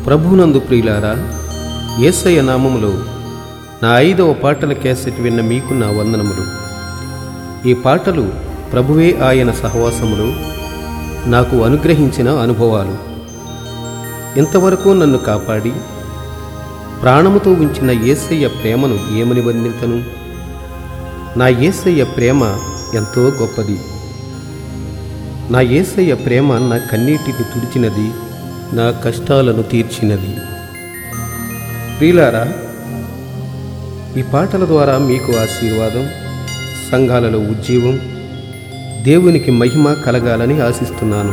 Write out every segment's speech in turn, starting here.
ప్రభునందు ప్రియులారా యేసయ్య నామములో నా ఐదవ పాటల క్యాసెట్ విన్న మీకు నా వందనములు ఈ పాటలు ప్రభువే ఆయన సహవాసములో నాకు అనుగ్రహించిన అనుభవాలు ఇంతవరకు నన్ను కాపాడి ప్రాణముతో ఉంచిన యేసయ్య ప్రేమను ఏమని వర్ణింతను నా యేసయ్య ప్రేమ ఎంతో గొప్పది నా యేసయ్య ప్రేమ నా కన్నీటిని తుడిచినది నా కష్టాలను తీర్చినది ప్రియులారా ఈ పాటల ద్వారా మీకు ఆశీర్వాదం సంఘాలలో ఉజ్జీవం దేవునికి మహిమ కలగాలని ఆశిస్తున్నాను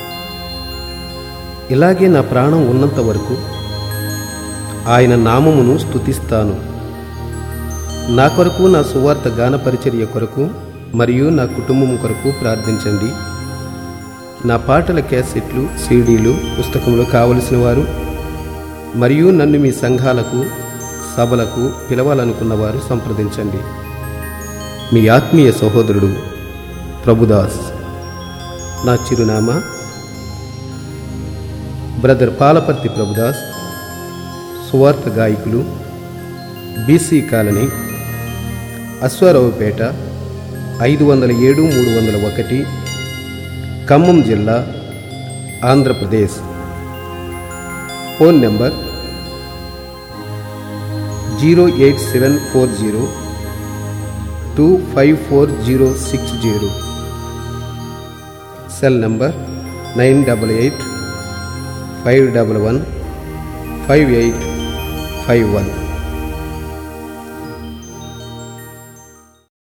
ఇలాగే నా ప్రాణం ఉన్నంత వరకు ఆయన నామమును స్తుతిస్తాను నా కొరకు నా సువార్త గాన పరిచర్య కొరకు మరియు నా కుటుంబం కొరకు ప్రార్థించండి నా పాటల క్యాసెట్లు సీడీలు పుస్తకములు కావలసిన వారు మరియు నన్ను మీ సంఘాలకు సభలకు పిలవాలనుకున్నవారు సంప్రదించండి మీ ఆత్మీయ సహోదరుడు ప్రభుదాస్ నా చిరునామా బ్రదర్ పాలపర్తి ప్రభుదాస్ సువార్త గాయకులు బీసీ కాలనీ అశ్వారావుపేట ఐదు వందల ఏడు మూడు వందల ఒకటి ఖమ్మం జిల్లా Andhra Pradesh phone number zero eight seven four zero two five four zero six zero cell number nine double eight five double one five eight five one